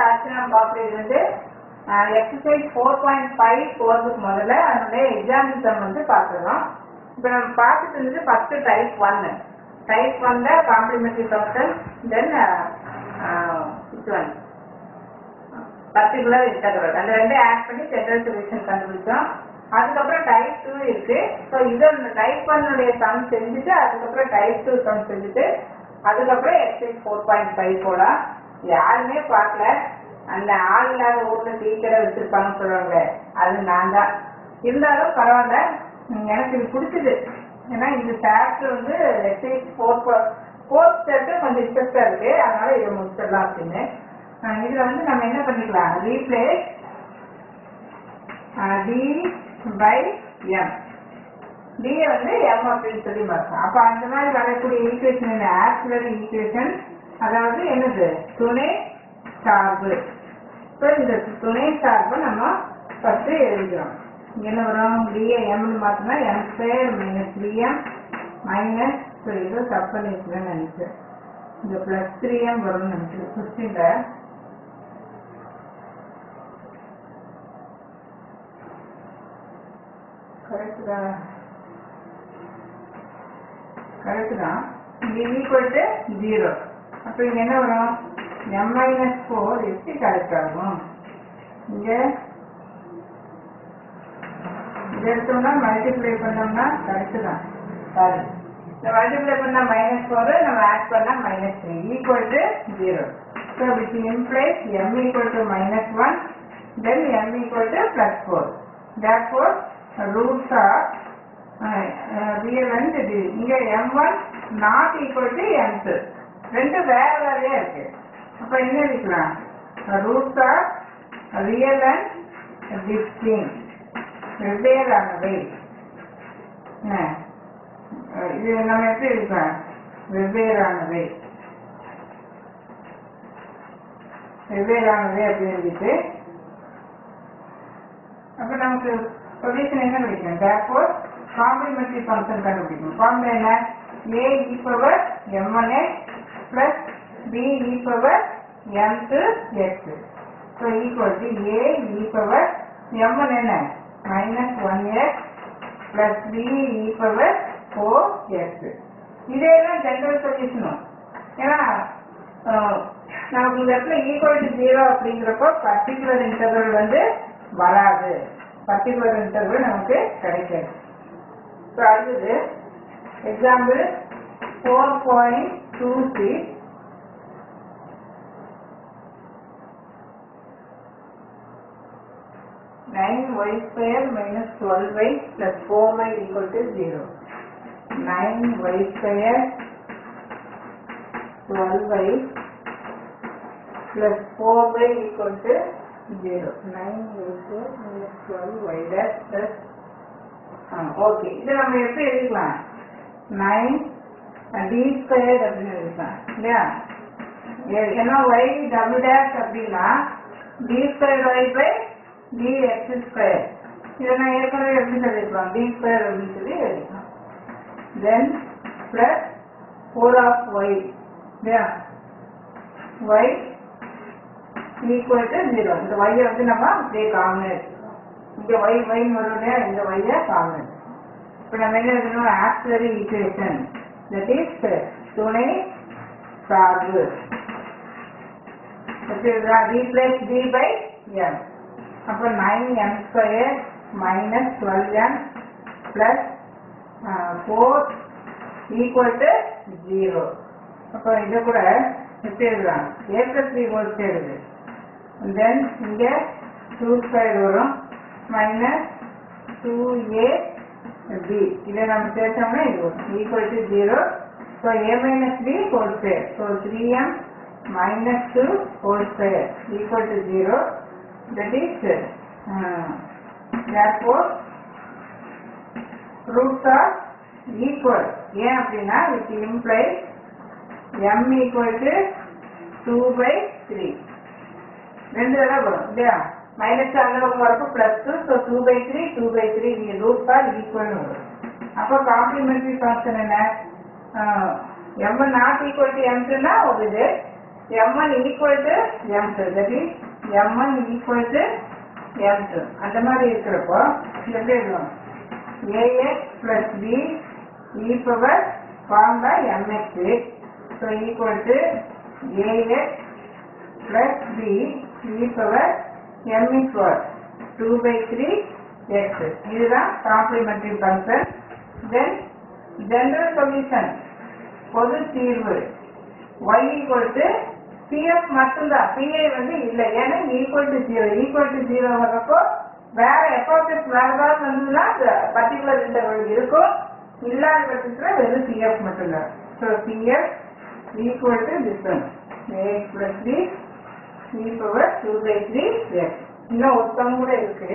ஆச்சு நம்ம பார்க்குறது வந்து எக்ஸசைஸ் ஃபோர் பாயிண்ட் ஃபைவ் போகிறதுக்கு முதல்ல அதனுடைய எக்ஸாம்பிள் வந்து பார்த்துக்கலாம் இப்போ நம்ம பார்த்துட்டு இருந்தது ஃபர்ஸ்ட் டைப் ஒன்னு டைப் ஒன்ல காம்ப்ளிமெண்ட்ரி ஃபங்க்ஷன் தென் இது ஒன் பர்டிகுலர் இன்டகிரல் அந்த ரெண்டு ஆட் பண்ணி ஜெனரல் சொல்யூஷன் கண்டுபிடிச்சோம் அதுக்கப்புறம் டைப் டூ இருக்கு ஸோ இதை டைப் ஒன்னுடைய சம் செஞ்சுட்டு அதுக்கப்புறம் டைப் டூ சம் செஞ்சுட்டு அதுக்கப்புறம் எக்ஸைஸ் ஃபோர் பாயிண்ட் ஃபைவ் போலாம் யாருமே பார்க்கல அந்த ஆள் இல்லாத ஊர்ல டீ கடை வச்சிருப்பாங்கன்னு சொல்லுவாங்க அது நான் தான் இருந்தாலும் பரவாயில்ல உம் எனக்கு இது பிடிச்சது ஏன்னா இந்த சாப்டர் வந்து எக்ஸைஸ் ஃபோர் ஃபோர்த் சாப்டர் கொஞ்சம் இன்ட்ரெஸ்டா இருக்கு அதனால இதை முடிச்சிடலாம் அப்படின்னு அஹ் இதுல வந்து நம்ம என்ன பண்ணிக்கலாம் replace D by M D வந்து எம் அப்படின்னு சொல்லி மாற்றலாம் அப்ப அந்த மாதிரி வரக்கூடிய ஈக்குவேஷன் என்ன ஆக்சுவலரி ஈக்குவேஷன் அதாவது என்னது துணை சார்பு ஸோ இந்த துணை சார்பை நம்ம ஃபர்ஸ்ட் எழுதிக்கிறோம் இங்க என்ன வரும் டிஏ எம்னு மாற்றினா M square minus PM minus so இது தப்பு பண்ணிக்கிறேன்னு நினைக்கிறேன் இந்த பிளஸ் த்ரீ எம் வரும்னு நினைக்கிறேன் ஃபிஃப்டீனில் கரெக்ட் தான் கரெக்ட் தான் இது ஈக்குவல் டு ஜீரோ அப்போ இங்க என்ன வரும் எம் மைனஸ் ஃபோர் எப்படி கரெக்ட் ஆகும் இங்க இதை எடுத்தோம்னா மல்டிப்ளை பண்ணோம்னா கரெக்ட் தான் சாரி இந்த மல்டிப்ளை பண்ணா மைனஸ் ஃபோர் நம்ம ஆட் பண்ணா minus three equal to zero so which implies M equal to minus one then M equal to plus four therefore roots are real and இது இங்க M one not equal to M two ரெண்டு வேற வேறையா இருக்கு அப்ப என்ன இருக்கலாம் roots are real and distinct வெவ்வேறானவை அஹ், அஹ், இது நம்ம எப்படி இருக்கலாம் வெவ்வேறானவை வெவ்வேறானவை அப்படின்னு எழுதிட்டு அப்ப நமக்கு சொல்யூஷன் என்ன கிடைக்கும் therefore காம்ப்ளிமெண்டரி ஃபங்க்ஷன் கண்டுபிடிக்கணும் ஃபார்முலா என்ன a e power m1x plus b e power m2x so equal to a e power m1 என்ன minus 1x plus b e power 4x இதெல்லாம் ஜெனரல் சொல்யூஷனும் ஏன்னா அஹ், நமக்கு இந்த இடத்துல ஈக்குவல் டு ஜீரோ அப்படிங்கிறப்போ பர்டிகுலர் இன்டர்வல் வந்து வராது பர்டிகுலர் இன்டர்வல் நமக்கு கிடைக்காது ஸோ அடுத்தது example four point two six nine Y square minus twelve Y plus four Y equal to zero nine Y square twelve Y plus 4y equal to 0. 9 into minus 12y dash plus okay இது நம்ம எப்படி எழுதிக்கலாம் nine D square அப்படின்னு எழுதிக்கலாம் இல்லையா ஏ- ஏன்னா Y double dash அப்படின்னா D square Y by D X square இதை நான் ஏற்கனவே எப்படி சொல்லிருக்கலாம் டி ஸ்கொயர் அப்படின்னு சொல்லி எழுதிக்கலாம் then plus four of Y இல்லையா ஒய் ஈக்குவல் டு ஜீரோ இந்த ஒய்யை வந்து நம்ம அப்படியே காமன் எடுத்துக்கிறோம் இங்க ஒய் ஒய்னு வரும் இல்லையா இந்த ஒய்யை காமன் இப்போ நம்ம என்ன எழுதணும் ஆக்சுவலி ஈக்குவேஷன் தட் இஸ் துணை சார்பு ரீப்ளேஸ் டி பை எம் அப்போ nine M square minus twelve M plus four equal to zero அப்போ இதை கூட எப்படி எழுதலாம் ஏ பிளஸ் பி ஹோல் எழுது தென் இங்க டூ ஸ்கொயர் வரும் மைனஸ் டூ ஏ பி இதை நம்ம சேர்த்தோம்னா இது வரும் equal to zero so A minus B whole square so three M minus two whole square equal to zero that is therefore roots are equal ஏன் அப்படின்னா which implies m equal to 2 by 3 ரெண்டு தடவை வரும் இல்லையா minus அங்கே வரப்போ plus two so two by three two by three இங்கே root are ஈக்குவல்னு வரும் அப்போ காம்ப்ளிமெண்ட்ரி ஃபங்க்ஷன் என்ன M not equal to M டூனா ஒரு இது m1 equal to m2 that is m1 equal to m2 அந்த மாதிரி இருக்கிறப்போ எப்படி எழுதுவோம் ax plus b e power formed by mx so equal to ax plus b e power m is what 2 by 3 x இதுதான் complementary function then general solution பொது தீர்வு y equal to pf மட்டும்தான் pi வந்து இல்லை ஏன்னா equal to zero equal to zero வர்றப்போ வேற FS வேற ஏதாவது வந்ததுன்னா பர்டிகுலர் இன்டர்வல் இருக்கும் இல்லாத பட்சத்தில் வெறும் pf மட்டும்தான் so pf equal to this one ax plus b e power 2 by 3 x இன்னும் ஒருத்தவங்க கூட இருக்கு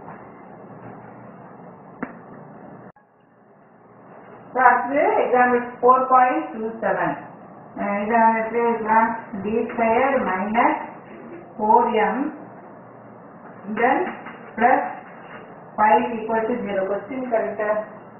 ஸோ அடுத்து example four point two seven இதில் எப்படி இருக்கலாம் D square minus four M then plus five equal to zero question கரெக்டா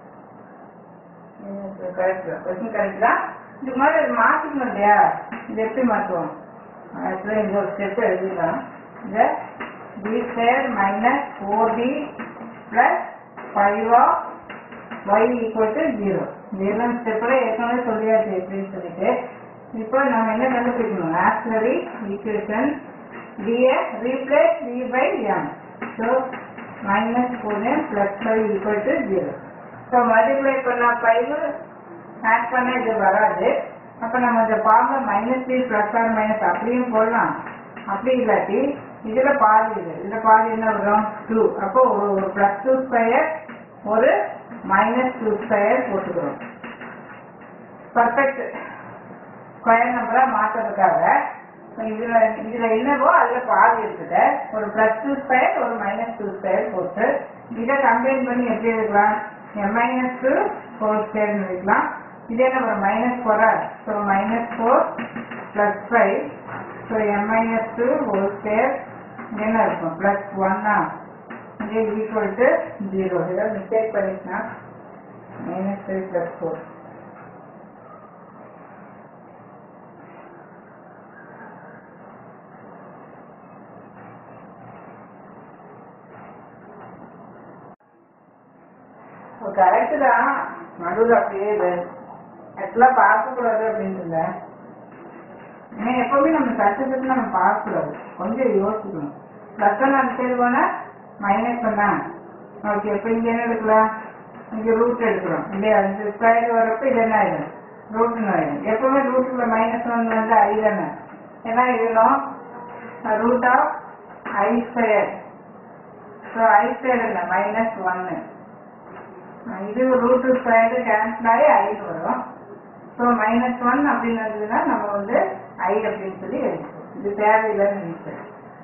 correct தான் கொஸ்டின் கரெக்ட் தான் இதுக்கு மாதிரி அது மாற்றிக்கணும் இல்லையா இது எப்படி மாற்றுவோம் ஆக்சுவலாக இந்த ஒரு ஸ்டெப் எழுதிடலாம் இந்த D square minus four D plus five of y equal to zero ஜீரோன் ஸ்டெப்பில் ஏற்கனவே சொல்லியாச்சு எப்படின்னு சொல்லிட்டு இப்போ நம்ம என்ன கண்டுபிடிக்கணும் actually equation dx replace d by m so minus four M plus five equal to zero so multiply பண்ணால் ஃபைவ் ஆட் பண்ண இது வராது அப்போ நம்ம இந்த ஃபார்மில் minus three plus or minus அப்படியும் போடலாம் அப்படி இல்லாட்டி இதில் பாதி இது இதில் பாதி என்ன வரும் டூ அப்போ ஒரு ஒரு ப்ளஸ் டூ ஸ்கொயர் ஒரு மைனஸ் டூ ஸ்கொயர் போட்டுக்கிறோம் பர்ஃபெக்ட் ஸ்கொயர் நம்பரா மாற்றுறதுக்காக இதுல இதுல என்னவோ அதுல பாதி இருக்குது ஒரு பிளஸ் டூ ஸ்கொயர் ஒரு மைனஸ் டூ ஸ்கொயர் போட்டு இதை கம்பைன் பண்ணி எப்படி எழுதலாம் M minus two four square எழுதிக்கலாம் இதே நம்ம மைனஸ் ஃபோரா so minus four plus five so M minus two whole square என்ன இருக்கும் பிளஸ் ஒன்னா இங்கே ஈக்குவல் டு ஜீரோ ஏதாவது மிஸ்டேக் பண்ணிக்கலாம் minus five plus four correct தான் நடுவில் அப்படியே இது ஆக்சுவலாக பார்க்கக்கூடாது அப்படின்னு இல்லை ஏன்னா எப்பவுமே நம்ம கஷ்டத்துக்கு நம்ம பார்க்கக்கூடாது கொஞ்சம் யோசிக்கணும் ப்ளஸ் ஒன் அந்த சைடு போனால் மைனஸ் பண்ணா ஓகே இப்போ இங்கே என்ன எடுக்கலாம் இங்கே ரூட் எடுக்கிறோம் இல்லையா இந்த ஸ்கொயர் வரப்போ இது என்ன ஆயிடும் ரூட்னு ஆயிடும் எப்பவுமே ரூட்டுக்குள்ள மைனஸ் ஒன் வந்து ஐ தானே என்ன எழுதணும் root of I square so I square இல்லை மைனஸ் ஒன்னு இது ரூட் ஸ்கொயர் கேன்சல் ஆகி ஐன்னு வரும் ஸோ மைனஸ் ஒன் அப்படின்னு இருந்ததுன்னா நம்ம வந்து ஐ அப்படின்னு சொல்லி எழுதிப்போம் இது தேவையில்லைன்னு நினைக்கிறேன்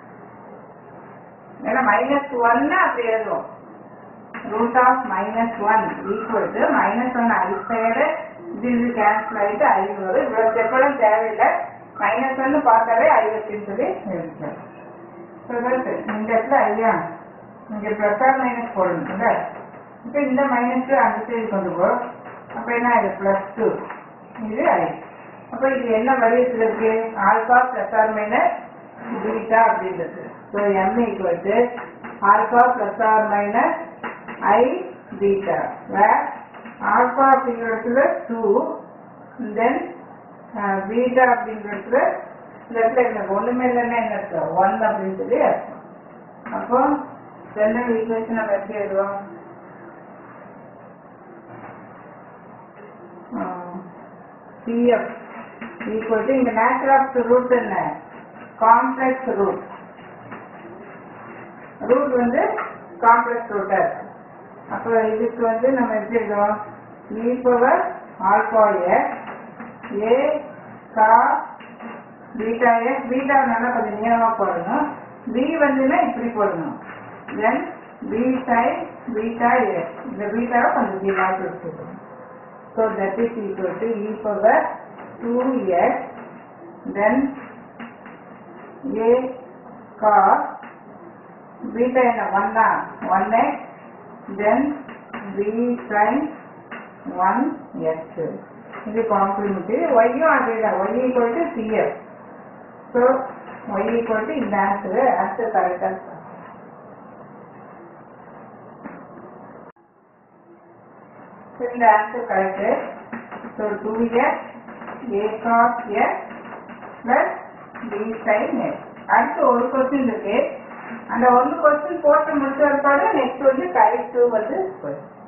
ஏன்னா மைனஸ் ஒன்னு அப்படி எழுதுவோம் root of minus one equal to minus one I squared இது இது கேன்சல் ஆகிட்டு ஐ வரும் இவ்வளோ ஸ்டெப்பெல்லாம் தேவையில்லை மைனஸ் ஒன்னு பார்த்தாலே ஐ அப்படின்னு சொல்லி எழுதிக்கலாம் ஸோ இந்த இடத்துல ஐயா இங்கே ப்ளஸ் ஆர் மைனஸ் போடணும் இப்போ இந்த மைனஸ் டூ அந்த சைடு கொண்டு போ அப்போ என்ன ஆயிடும் ப்ளஸ் டூ இது ஐ அப்போ இது என்ன வடிவத்தில் இருக்கு alpha plus or minus beta அப்படின்றது so M equal to alpha plus or minus I beta where alpha அப்படிங்கிறதுல டூ தென் பீட்டா அப்படிங்கிறதுல இந்த இடத்துல எனக்கு ஒன்றுமே இல்லைன்னா என்ன அர்த்தம் ஒன் அப்படின்னு சொல்லி அர்த்தம் அப்போ ஜெனரல் ஈக்குவேஷன் நம்ம எப்படி எழுதுவோம் CF equal to இந்த நேச்சர் ஆஃப் ரூட் என்ன காம்ப்ளெக்ஸ் ரூட் ரூட் வந்து காம்ப்ளெக்ஸ் ரூட்டா இருக்கு அப்போ இதுக்கு வந்து நம்ம எப்படி எழுதுவோம் E power alpha X A cos beta X beta நல்லா கொஞ்சம் நீளமாக போடணும் பி வந்துன்னா இப்படி போடணும் then B sine beta X இந்த பீட்டாவை கொஞ்சம் நீளமாக வச்சுக்கணும் So that is equal to e power 2x then a cos beta என்ன 1 தான் 1x then b sin 1x இது காம்ப்ளிமெண்ட்ரி y யும் அதே தான் y equal to cf so Y equal to இந்த ஆன்சரு ஆன்சர் கரெக்டாக So, இந்த answer correct so two X A cos X plus B sine X அடுத்து ஒரு கொஸ்டின் இருக்கு அந்த ஒன்று கொஸ்டின் போட்டு முடிச்ச பிற்பாடு நெக்ஸ்ட் வந்து டைப் டூ வந்து போயிடும்